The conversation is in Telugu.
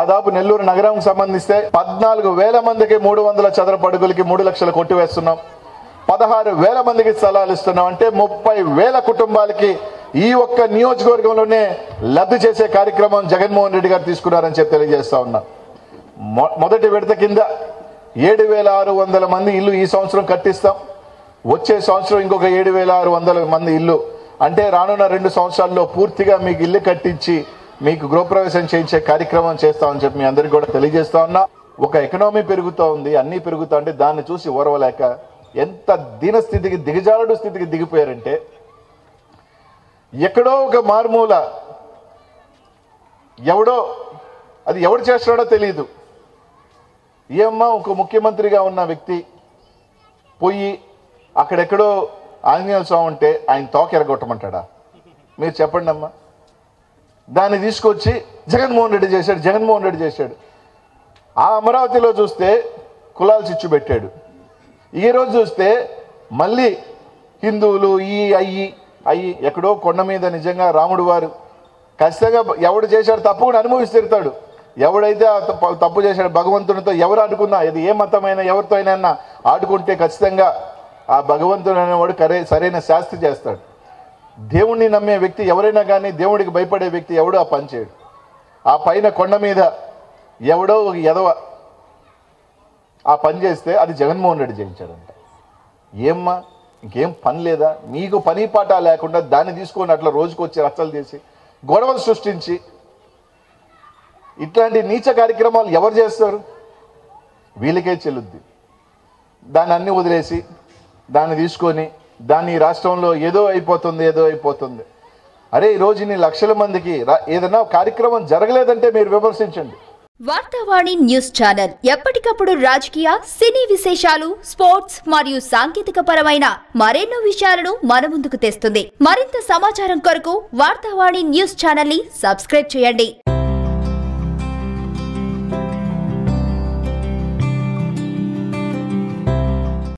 దాదాపు నెల్లూరు నగరం సంబంధిస్తే పద్నాలుగు వేల మందికి మూడు వందల చదరపు అడుగులకి మూడు లక్షలు కొట్టివేస్తున్నాం పదహారు వేల మందికి స్థలాలు ఇస్తున్నాం అంటే ముప్పై వేల కుటుంబాలకి ఈ ఒక్క నియోజకవర్గంలోనే లబ్ధి చేసే కార్యక్రమం జగన్మోహన్ రెడ్డి గారు తీసుకున్నారని చెప్పి తెలియజేస్తా ఉన్నా మొ- మొదటి విడత కింద ఏడు వేల ఆరు వందల మంది ఇల్లు ఈ సంవత్సరం కట్టిస్తాం వచ్చే సంవత్సరం ఇంకొక ఏడు వేల ఆరు వందల మంది ఇల్లు అంటే రానున్న రెండు సంవత్సరాల్లో పూర్తిగా మీకు ఇల్లు కట్టించి మీకు గృహప్రవేశం చేయించే కార్యక్రమం చేస్తామని చెప్పి మీ అందరికీ కూడా తెలియజేస్తా ఉన్నా ఒక ఎకనామీ పెరుగుతూ ఉంది అన్నీ పెరుగుతా ఉంటే దాన్ని చూసి ఓర్వలేక ఎంత దీన స్థితికి దిగజారుడు స్థితికి దిగిపోయారంటే ఎక్కడో ఒక మారుమూల ఎవడో అది ఎవడు చేస్తున్నాడో తెలియదు ఏమ్మా ఒక ముఖ్యమంత్రిగా ఉన్న వ్యక్తి పోయి అక్కడెక్కడో ఆంజనేయ స్వామి ఉంటే ఆయన తోక ఎరగొట్టమంటాడా మీరు చెప్పండి అమ్మా దాన్ని తీసుకొచ్చి జగన్మోహన్ రెడ్డి చేశాడు జగన్మోహన్ రెడ్డి చేశాడు ఆ అమరావతిలో చూస్తే కులాలు చిచ్చు పెట్టాడు ఈ రోజు చూస్తే మళ్ళీ హిందువులు ఈ అయ్యి అయ్యి ఎక్కడో కొండ మీద నిజంగా రాముడు వారు ఖచ్చితంగా ఎవడు చేశాడు తప్పు కూడా అనుభవిసి తిడతాడు ఎవడైతే ఆ తప్పు- తప్పు చేశాడు భగవంతునితో ఎవరు ఆడుకున్నా ఇది ఏ మతమైన ఎవరితో అయినా ఆడుకుంటే ఖచ్చితంగా ఆ భగవంతుడు అనేవాడు కరే సరైన శాస్తి చేస్తాడు దేవుణ్ణి నమ్మే వ్యక్తి ఎవరైనా కానీ దేవుడికి భయపడే వ్యక్తి ఎవడో ఆ పని చేయడు ఆ పైన కొండ మీద ఎవడో ఒక ఎదవ ఆ పని చేస్తే అది జగన్మోహన్ రెడ్డి చేయించాడంట ఏమ్మా ఇంకేం పని లేదా మీకు పని పాట లేకుండా దాన్ని తీసుకొని అట్లా రోజుకు వచ్చి రచ్చలు చేసి గొడవలు సృష్టించి ఇట్లాంటి నీచ కార్యక్రమాలు ఎవరు చేస్తారు వీళ్ళకే చెల్లుద్ది దాన్ని అన్ని వదిలేసి దాన్ని తీసుకొని దాన్ని ఈ రాష్ట్రంలో ఏదో అయిపోతుంది ఏదో అయిపోతుంది అరే ఈ రోజు ఇన్ని లక్షల మందికి రా- ఏదైనా కార్యక్రమం జరగలేదంటే మీరు విమర్శించండి వార్తావాణి న్యూస్ ఛానల్ ఎప్పటికప్పుడు రాజకీయ సినీ విశేషాలు స్పోర్ట్స్ మరియు సాంకేతిక పరమైన మరెన్నో విషయాలను మన ముందుకు తెస్తుంది మరింత సమాచారం కొరకు వార్తావాణి న్యూస్ ఛానల్ ని సబ్స్క్రైబ్ చేయండి